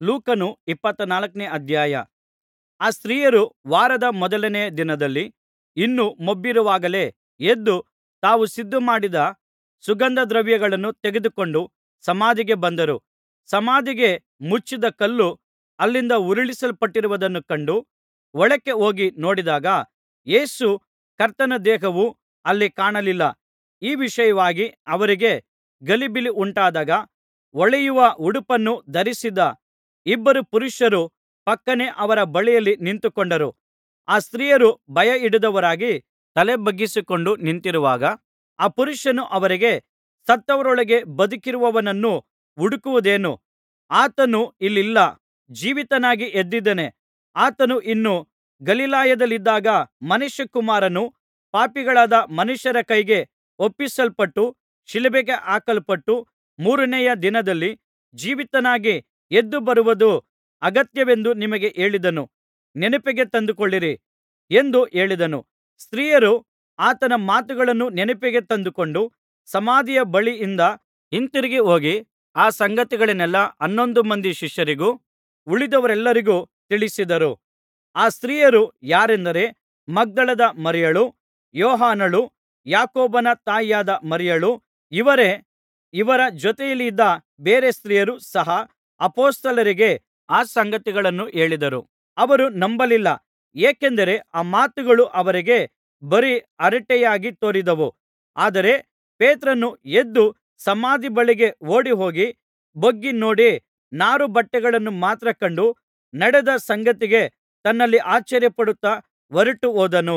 ಲೂಕನು ಇಪ್ಪತ್ತನಾಲ್ಕನೇ ಅಧ್ಯಾಯ ಆ ಸ್ತ್ರೀಯರು ವಾರದ ಮೊದಲನೆಯ ದಿನದಲ್ಲಿ ಇನ್ನೂ ಮೊಬ್ಬಿರುವಾಗಲೇ ಎದ್ದು ತಾವು ಸಿದ್ಧಮಾಡಿದ ಸುಗಂಧದ್ರವ್ಯಗಳನ್ನು ತೆಗೆದುಕೊಂಡು ಸಮಾಧಿಗೆ ಬಂದರು ಸಮಾಧಿಗೆ ಮುಚ್ಚಿದ ಕಲ್ಲು ಅಲ್ಲಿಂದ ಉರುಳಿಸಲ್ಪಟ್ಟಿರುವುದನ್ನು ಕಂಡು ಒಳಕ್ಕೆ ಹೋಗಿ ನೋಡಿದಾಗ ಯೇಸು ಕರ್ತನ ದೇಹವು ಅಲ್ಲಿ ಕಾಣಲಿಲ್ಲ ಈ ವಿಷಯವಾಗಿ ಅವರಿಗೆ ಗಲಿಬಿಲಿ ಉಂಟಾದಾಗ ಹೊಳೆಯುವ ಉಡುಪನ್ನು ಧರಿಸಿದ್ದ ಇಬ್ಬರು ಪುರುಷರು ಪಕ್ಕನೆ ಅವರ ಬಳಿಯಲ್ಲಿ ನಿಂತುಕೊಂಡರು ಆ ಸ್ತ್ರೀಯರು ಭಯಹಿಡಿದವರಾಗಿ ತಲೆ ಬಗ್ಗಿಸಿಕೊಂಡು ನಿಂತಿರುವಾಗ ಆ ಪುರುಷನು ಅವರಿಗೆ ಸತ್ತವರೊಳಗೆ ಬದುಕಿರುವವನನ್ನು ಹುಡುಕುವುದೇನು ಆತನು ಇಲ್ಲಿಲ್ಲ ಜೀವಿತನಾಗಿ ಎದ್ದಿದ್ದಾನೆ ಆತನು ಇನ್ನೂ ಗಲಿಲಾಯದಲ್ಲಿದ್ದಾಗ ಮನುಷ್ಯಕುಮಾರನು ಪಾಪಿಗಳಾದ ಮನುಷ್ಯರ ಕೈಗೆ ಒಪ್ಪಿಸಲ್ಪಟ್ಟು ಶಿಲುಬೆಗೆ ಹಾಕಲ್ಪಟ್ಟು ಮೂರನೆಯ ದಿನದಲ್ಲಿ ಜೀವಿತನಾಗಿ ಎದ್ದು ಬರುವುದು ಅಗತ್ಯವೆಂದು ನಿಮಗೆ ಹೇಳಿದ್ದನ್ನು ನೆನಪಿಗೆ ತಂದುಕೊಳ್ಳಿರಿ ಎಂದು ಹೇಳಿದನು ಸ್ತ್ರೀಯರು ಆತನ ಮಾತುಗಳನ್ನು ನೆನಪಿಗೆ ತಂದುಕೊಂಡು ಸಮಾಧಿಯ ಬಳಿಯಿಂದ ಹಿಂತಿರುಗಿ ಹೋಗಿ ಆ ಸಂಗತಿಗಳನ್ನೆಲ್ಲಾ ಹನ್ನೊಂದು ಮಂದಿ ಶಿಷ್ಯರಿಗೂ ಉಳಿದವರೆಲ್ಲರಿಗೂ ತಿಳಿಸಿದರು ಆ ಸ್ತ್ರೀಯರು ಯಾರೆಂದರೆ ಮಗ್ದಲದ ಮರಿಯಳು ಯೋಹಾನಳು ಯಾಕೋಬನ ತಾಯಿಯಾದ ಮರಿಯಳು ಇವರೇ ಇವರ ಜೊತೆಯಲ್ಲಿದ್ದ ಬೇರೆ ಸ್ತ್ರೀಯರು ಸಹ ಅಪೊಸ್ತಲರಿಗೆ ಆ ಸಂಗತಿಗಳನ್ನು ಹೇಳಿದರು ಅವರು ನಂಬಲಿಲ್ಲ ಏಕೆಂದರೆ ಆ ಮಾತುಗಳು ಅವರಿಗೆ ಬರೀ ಹರಟೆಯಾಗಿ ತೋರಿದವು ಆದರೆ ಪೇತ್ರನು ಎದ್ದು ಸಮಾಧಿ ಬಳಿಗೆ ಓಡಿಹೋಗಿ ಬೊಗ್ಗಿ ನೋಡಿ ನಾರುಬಟ್ಟೆಗಳನ್ನು ಮಾತ್ರ ಕಂಡು ನಡೆದ ಸಂಗತಿಗೆ ತನ್ನಲ್ಲಿ ಆಶ್ಚರ್ಯಪಡುತ್ತಾ ಹೊರಟು ಹೋದನು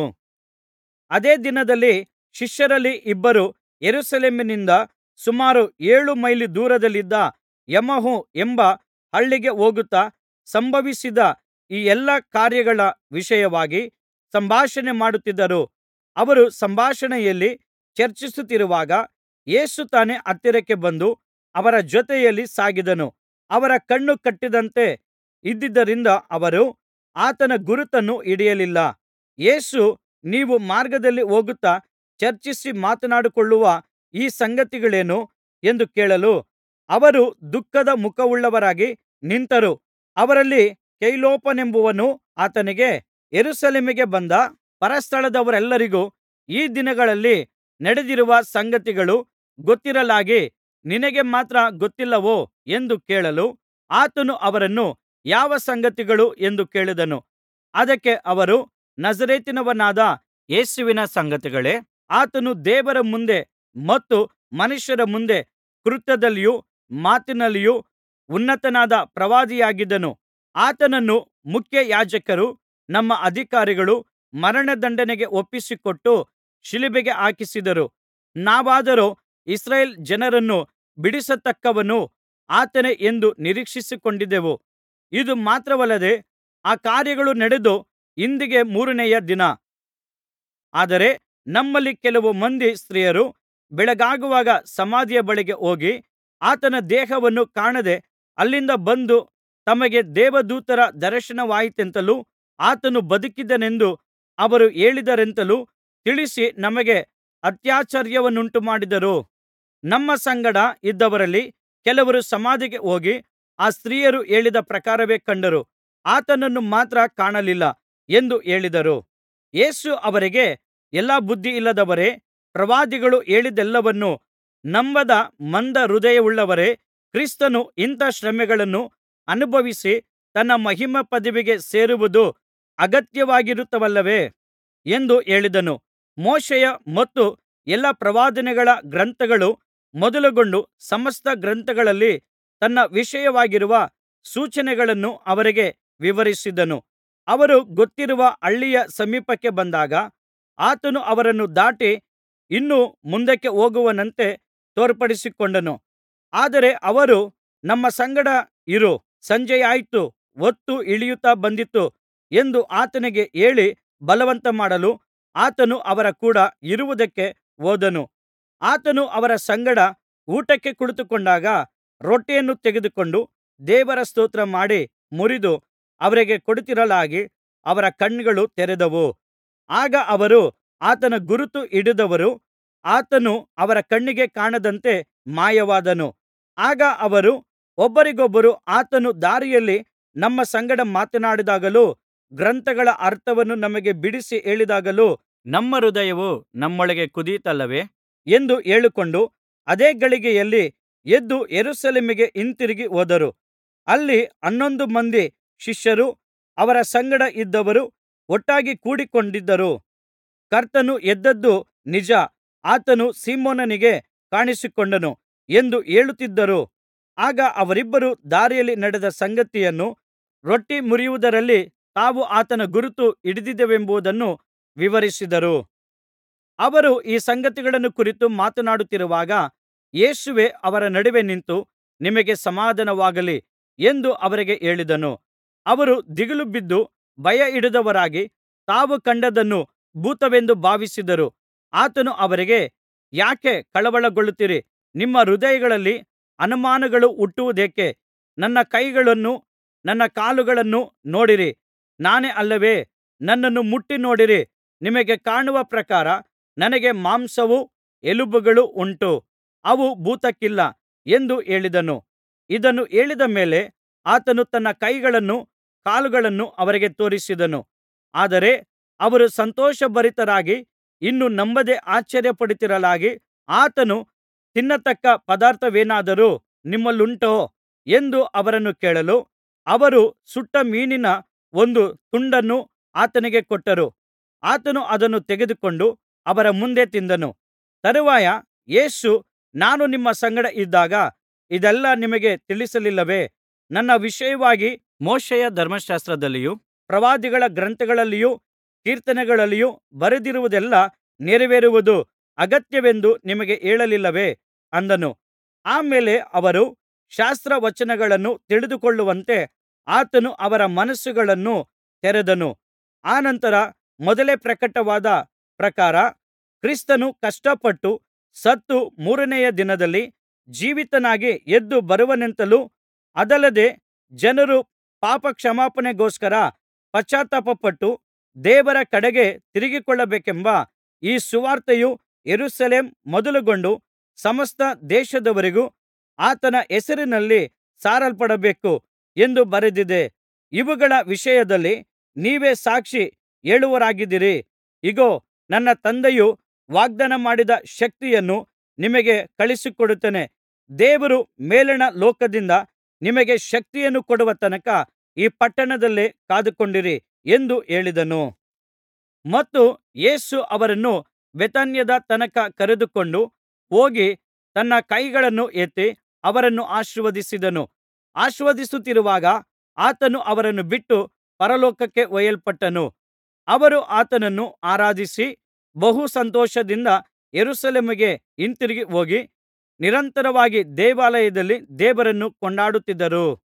ಅದೇ ದಿನದಲ್ಲಿ ಶಿಷ್ಯರಲ್ಲಿ ಇಬ್ಬರು ಯೆರೂಸಲೇಮಿನಿಂದ ಸುಮಾರು ಏಳು ಮೈಲಿ ದೂರದಲ್ಲಿದ್ದ ಎಮ್ಮಹು ಎಂಬ ಹಳ್ಳಿಗೆ ಹೋಗುತ್ತಾ ಸಂಭವಿಸಿದ ಈ ಎಲ್ಲಾ ಕಾರ್ಯಗಳ ವಿಷಯವಾಗಿ ಸಂಭಾಷಣೆ ಮಾಡುತ್ತಿದ್ದರು ಅವರು ಸಂಭಾಷಣೆಯಲ್ಲಿ ಚರ್ಚಿಸುತ್ತಿರುವಾಗ ಯೇಸು ತಾನೇ ಹತ್ತಿರಕ್ಕೆ ಬಂದು ಅವರ ಜೊತೆಯಲ್ಲಿ ಸಾಗಿದನು ಅವರ ಕಣ್ಣು ಕಟ್ಟಿದಂತೆ ಇದ್ದುದರಿಂದ ಅವರು ಆತನ ಗುರುತನ್ನು ಹಿಡಿಯಲಿಲ್ಲ ಯೇಸು ನೀವು ಮಾರ್ಗದಲ್ಲಿ ಹೋಗುತ್ತಾ ಚರ್ಚಿಸಿ ಮಾತನಾಡಿಕೊಳ್ಳುವ ಈ ಸಂಗತಿಗಳೇನು ಎಂದು ಕೇಳಲು ಅವರು ದುಃಖದ ಮುಖವುಳ್ಳವರಾಗಿ ನಿಂತರು ಅವರಲ್ಲಿ ಕ್ಲೋಪನೆಂಬುವನು ಆತನಿಗೆ ಯೆರೂಸಲೇಮಿಗೆ ಬಂದ ಪರಸ್ಥಳದವರೆಲ್ಲರಿಗೂ ಈ ದಿನಗಳಲ್ಲಿ ನಡೆದಿರುವ ಸಂಗತಿಗಳು ಗೊತ್ತಿರಲಾಗಿ ನಿನಗೆ ಮಾತ್ರ ಗೊತ್ತಿಲ್ಲವೋ ಎಂದು ಕೇಳಲು ಆತನು ಅವರನ್ನು ಯಾವ ಸಂಗತಿಗಳು ಎಂದು ಕೇಳಿದನು ಅದಕ್ಕೆ ಅವರು ನಜರೇತಿನವನಾದ ಯೇಸುವಿನ ಸಂಗತಿಗಳೇ ಆತನು ದೇವರ ಮುಂದೆ ಮತ್ತು ಮನುಷ್ಯರ ಮುಂದೆ ಕೃತ್ಯದಲ್ಲಿಯೂ ಮಾತಿನಲ್ಲಿಯೂ ಉನ್ನತನಾದ ಪ್ರವಾದಿಯಾಗಿದ್ದನು ಆತನನ್ನು ಮುಖ್ಯಯಾಜಕರೂ ನಮ್ಮ ಅಧಿಕಾರಿಗಳು ಮರಣದಂಡನೆಗೆ ಒಪ್ಪಿಸಿಕೊಟ್ಟು ಶಿಲುಬೆಗೆ ಹಾಕಿಸಿದರು ನಾವಾದರೋ ಇಸ್ರಾಯೇಲ್ ಜನರನ್ನು ಬಿಡಿಸತಕ್ಕವನು ಆತನೇ ಎಂದು ನಿರೀಕ್ಷಿಸಿಕೊಂಡಿದ್ದೆವು ಇದು ಮಾತ್ರವಲ್ಲದೆ ಆ ಕಾರ್ಯಗಳು ನಡೆದು ಇಂದಿಗೆ ಮೂರನೆಯ ದಿನ ಆದರೆ ನಮ್ಮಲ್ಲಿ ಕೆಲವು ಮಂದಿ ಸ್ತ್ರೀಯರು ಬೆಳಗಾಗುವಾಗ ಸಮಾಧಿಯ ಬಳಿಗೆ ಹೋಗಿ ಆತನ ದೇಹವನ್ನು ಕಾಣದೆ ಅಲ್ಲಿಂದ ಬಂದು ತಮಗೆ ದೇವದೂತರ ದರ್ಶನವಾಯಿತೆಂತಲೂ ಆತನು ಬದುಕಿದ್ದಾನೆಂದು ಅವರು ಹೇಳಿದರೆಂತಲೂ ತಿಳಿಸಿ ನಮಗೆ ಅತ್ಯಾಶ್ಚರ್ಯವನ್ನುಂಟುಮಾಡಿದರು ನಮ್ಮ ಸಂಗಡ ಇದ್ದವರಲ್ಲಿ ಕೆಲವರು ಸಮಾಧಿಗೆ ಹೋಗಿ ಆ ಸ್ತ್ರೀಯರು ಹೇಳಿದ ಪ್ರಕಾರವೇ ಕಂಡರು ಆತನನ್ನು ಮಾತ್ರ ಕಾಣಲಿಲ್ಲ ಎಂದು ಹೇಳಿದರು ಯೇಸು ಅವರಿಗೆ ಎಲ್ಲಾ ಬುದ್ಧಿಯಿಲ್ಲದವರೇ ಪ್ರವಾದಿಗಳು ಹೇಳಿದ್ದೆಲ್ಲವನ್ನೂ ನಂಬದ ಮಂದ ಹೃದಯವುಳ್ಳವರೇ ಕ್ರಿಸ್ತನು ಇಂಥಾ ಶ್ರಮೆಗಳನ್ನು ಅನುಭವಿಸಿ ತನ್ನ ಮಹಿಮಾ ಪದವಿಗೆ ಸೇರುವುದು ಅಗತ್ಯವಾಗಿರುತ್ತವಲ್ಲವೇ ಎಂದು ಹೇಳಿದನು ಮೋಶೆಯ ಮತ್ತು ಎಲ್ಲಾ ಪ್ರವಾದನೆಗಳ ಗ್ರಂಥಗಳು ಮೊದಲುಗೊಂಡು ಸಮಸ್ತ ಗ್ರಂಥಗಳಲ್ಲಿ ತನ್ನ ವಿಷಯವಾಗಿರುವ ಸೂಚನೆಗಳನ್ನು ಅವರಿಗೆ ವಿವರಿಸಿದನು ಅವರು ಗೊತ್ತಿರುವ ಹಳ್ಳಿಯ ಸಮೀಪಕ್ಕೆ ಬಂದಾಗ ಆತನು ಅವರನ್ನು ದಾಟಿ ಇನ್ನೂ ಮುಂದಕ್ಕೆ ಹೋಗುವನಂತೆ ತೋರ್ಪಡಿಸಿಕೊಂಡನು ಆದರೆ ಅವರು ನಮ್ಮ ಸಂಗಡ ಇರು ಸಂಜೆಯಾಯಿತು ಹೊತ್ತು ಇಳಿಯುತ್ತಾ ಬಂದಿತು ಎಂದು ಆತನಿಗೆ ಹೇಳಿ ಬಲವಂತಮಾಡಲು ಆತನು ಅವರ ಕೂಡ ಇರುವುದಕ್ಕೆ ಹೋದನು ಆತನು ಅವರ ಸಂಗಡ ಊಟಕ್ಕೆ ಕುಳಿತುಕೊಂಡಾಗ ರೊಟ್ಟಿಯನ್ನು ತೆಗೆದುಕೊಂಡು ದೇವರ ಸ್ತೋತ್ರ ಮಾಡಿ ಮುರಿದು ಅವರಿಗೆ ಕೊಡುತ್ತಿರಲಾಗಿ ಅವರ ಕಣ್ಣುಗಳು ತೆರೆದವು ಆಗ ಅವರು ಆತನ ಗುರುತು ಹಿಡಿದವರು ಆತನು ಅವರ ಕಣ್ಣಿಗೆ ಕಾಣದಂತೆ ಮಾಯವಾದನು ಆಗ ಅವರು ಒಬ್ಬರಿಗೊಬ್ಬರು ಆತನು ದಾರಿಯಲ್ಲಿ ನಮ್ಮ ಸಂಗಡ ಮಾತನಾಡಿದಾಗಲೂ ಗ್ರಂಥಗಳ ಅರ್ಥವನ್ನು ನಮಗೆ ಬಿಡಿಸಿ ಹೇಳಿದಾಗಲೂ ನಮ್ಮ ಹೃದಯವು ನಮ್ಮೊಳಗೆ ಕುದಿಯಿತಲ್ಲವೇ ಎಂದು ಹೇಳಿಕೊಂಡು ಅದೇ ಗಳಿಗೆಯಲ್ಲಿ ಎದ್ದು ಯೆರೂಸಲೇಮಿಗೆ ಹಿಂತಿರುಗಿ ಹೋದರು ಅಲ್ಲಿ ಹನ್ನೊಂದು ಮಂದಿ ಶಿಷ್ಯರೂ ಅವರ ಸಂಗಡ ಇದ್ದವರೂ ಒಟ್ಟಾಗಿ ಕೂಡಿಕೊಂಡಿದ್ದರು ಕರ್ತನು ಎದ್ದದ್ದು ನಿಜ ಆತನು ಸೀಮೋನನಿಗೆ ಕಾಣಿಸಿಕೊಂಡನು ಎಂದು ಹೇಳುತ್ತಿದ್ದರು ಆಗ ಅವರಿಬ್ಬರು ದಾರಿಯಲ್ಲಿ ನಡೆದ ಸಂಗತಿಯನ್ನೂ ರೊಟ್ಟಿ ಮುರಿಯುವುದರಲ್ಲಿ ತಾವು ಆತನ ಗುರುತು ಹಿಡಿದಿದ್ದೇವೆಂಬುದನ್ನೂ ವಿವರಿಸಿದರು ಅವರು ಈ ಸಂಗತಿಗಳನ್ನು ಕುರಿತು ಮಾತನಾಡುತ್ತಿರುವಾಗ ಯೇಸುವೇ ಅವರ ನಡುವೆ ನಿಂತು ನಿಮಗೆ ಸಮಾಧಾನವಾಗಲಿ ಎಂದು ಅವರಿಗೆ ಹೇಳಿದನು ಅವರು ದಿಗಿಲುಬಿದ್ದು ಭಯಹಿಡಿದವರಾಗಿ ತಾವು ಕಂಡದ್ದನ್ನು ಭೂತವೆಂದು ಭಾವಿಸಿದರು ಆತನು ಅವರಿಗೆ ಯಾಕೆ ಕಳವಳಗೊಳ್ಳುತ್ತೀರಿ ನಿಮ್ಮ ಹೃದಯಗಳಲ್ಲಿ ಅನುಮಾನಗಳು ಹುಟ್ಟುವುದೇಕೆ ನನ್ನ ಕೈಗಳನ್ನೂ ನನ್ನ ಕಾಲುಗಳನ್ನೂ ನೋಡಿರಿ ನಾನೇ ಅಲ್ಲವೇ ನನ್ನನ್ನು ಮುಟ್ಟಿ ನೋಡಿರಿ ನಿಮಗೆ ಕಾಣುವ ಪ್ರಕಾರ ನನಗೆ ಮಾಂಸವೂ ಎಲುಬುಗಳೂ ಉಂಟು ಅವು ಭೂತಕ್ಕಿಲ್ಲ ಎಂದು ಹೇಳಿದನು ಇದನ್ನು ಹೇಳಿದ ಮೇಲೆ ಆತನು ತನ್ನ ಕೈಗಳನ್ನೂ ಕಾಲುಗಳನ್ನೂ ಅವರಿಗೆ ತೋರಿಸಿದನು ಆದರೆ ಅವರು ಸಂತೋಷಭರಿತರಾಗಿ ಇನ್ನೂ ನಂಬದೆ ಆಶ್ಚರ್ಯಪಡುತ್ತಿರಲಾಗಿ ಆತನು ತಿನ್ನತಕ್ಕ ಪದಾರ್ಥವೇನಾದರೂ ನಿಮ್ಮಲ್ಲಿುಂಟೋ ಎಂದು ಅವರನ್ನು ಕೇಳಲು ಅವರು ಸುಟ್ಟ ಮೀನಿನ ಒಂದು ತುಂಡನ್ನು ಆತನಿಗೆ ಕೊಟ್ಟರು ಆತನು ಅದನ್ನು ತೆಗೆದುಕೊಂಡು ಅವರ ಮುಂದೆ ತಿಂದನು ತರುವಾಯ ಯೇಸು ನಾನು ನಿಮ್ಮ ಸಂಗಡ ಇದ್ದಾಗ ಇದೆಲ್ಲಾ ನಿಮಗೆ ತಿಳಿಸಲಿಲ್ಲವೇ ನನ್ನ ವಿಷಯವಾಗಿ ಮೋಶೆಯ ಧರ್ಮಶಾಸ್ತ್ರದಲ್ಲಿಯೂ ಪ್ರವಾದಿಗಳ ಗ್ರಂಥಗಳಲ್ಲಿಯೂ ಕೀರ್ತನೆಗಳಲ್ಲಿಯೂ ಬರೆದಿರುವುದೆಲ್ಲಾ ನೆರವೇರುವುದು ಅಗತ್ಯವೆಂದು ನಿಮಗೆ ಹೇಳಲಿಲ್ಲವೇ ಅಂದನು ಆ ಮೇಲೆ ಅವರು ಶಾಸ್ತ್ರವಚನಗಳನ್ನು ತಿಳಿದುಕೊಳ್ಳುವಂತೆ ಆತನು ಅವರ ಮನಸ್ಸುಗಳನ್ನು ತೆರೆದನು ಅನಂತರ ಮೊದಲೇ ಪ್ರಕಟವಾದ ಪ್ರಕಾರ ಕ್ರಿಸ್ತನು ಕಷ್ಟಪಟ್ಟು ಸತ್ತು ಮೂರನೆಯ ದಿನದಲ್ಲಿ ಜೀವಿತನಾಗಿ ಎದ್ದು ಬರುವನೆಂತಲೂ ಅದಲ್ಲದೆ ಜನರು ಪಾಪಕ್ಷಮಾಪಣೆಗೋಸ್ಕರ ಪಶ್ಚಾತ್ತಾಪಪಟ್ಟು ದೇವರ ಕಡೆಗೆ ತಿರುಗಿಕೊಳ್ಳಬೇಕೆಂಬ ಈ ಸುವಾರ್ತೆಯು ಯೆರೂಸಲೇಮ್ ಮೊದಲುಗೊಂಡು ಸಮಸ್ತ ದೇಶದವರೆಗೂ ಆತನ ಹೆಸರಿನಲ್ಲಿ ಸಾರಲ್ಪಡಬೇಕು ಎಂದು ಬರೆದಿದೆ ಇವುಗಳ ವಿಷಯದಲ್ಲಿ ನೀವೇ ಸಾಕ್ಷಿ ಹೇಳುವವರಾಗಿದ್ದೀರಿ ಇಗೋ ನನ್ನ ತಂದೆಯು ವಾಗ್ದಾನ ಮಾಡಿದ ಶಕ್ತಿಯನ್ನು ನಿಮಗೆ ಕಳುಹಿಸಿಕೊಡುತ್ತೇನೆ ದೇವರು ಮೇಲಣ ಲೋಕದಿಂದ ನಿಮಗೆ ಶಕ್ತಿಯನ್ನು ಕೊಡುವ ತನಕ ಈ ಪಟ್ಟಣದಲ್ಲೇ ಕಾದುಕೊಂಡಿರಿ ಎಂದು ಹೇಳಿದನು ಮತ್ತು ಯೇಸು ಅವರನ್ನು ಬೇಥಾನ್ಯದ ತನಕ ಕರೆದುಕೊಂಡು ಹೋಗಿ ತನ್ನ ಕೈಗಳನ್ನು ಎತ್ತಿ ಅವರನ್ನು ಆಶೀರ್ವದಿಸಿದನು ಆಶೀರ್ವದಿಸುತ್ತಿರುವಾಗ ಆತನು ಅವರನ್ನು ಬಿಟ್ಟು ಪರಲೋಕಕ್ಕೆ ಒಯ್ಯಲ್ಪಟ್ಟನು ಅವರು ಆತನನ್ನು ಆರಾಧಿಸಿ ಬಹು ಸಂತೋಷದಿಂದ ಯೆರೂಸಲೇಮಿಗೆ ಹಿಂತಿರುಗಿ ಹೋಗಿ ನಿರಂತರವಾಗಿ ದೇವಾಲಯದಲ್ಲಿ ದೇವರನ್ನು ಕೊಂಡಾಡುತ್ತಿದ್ದರು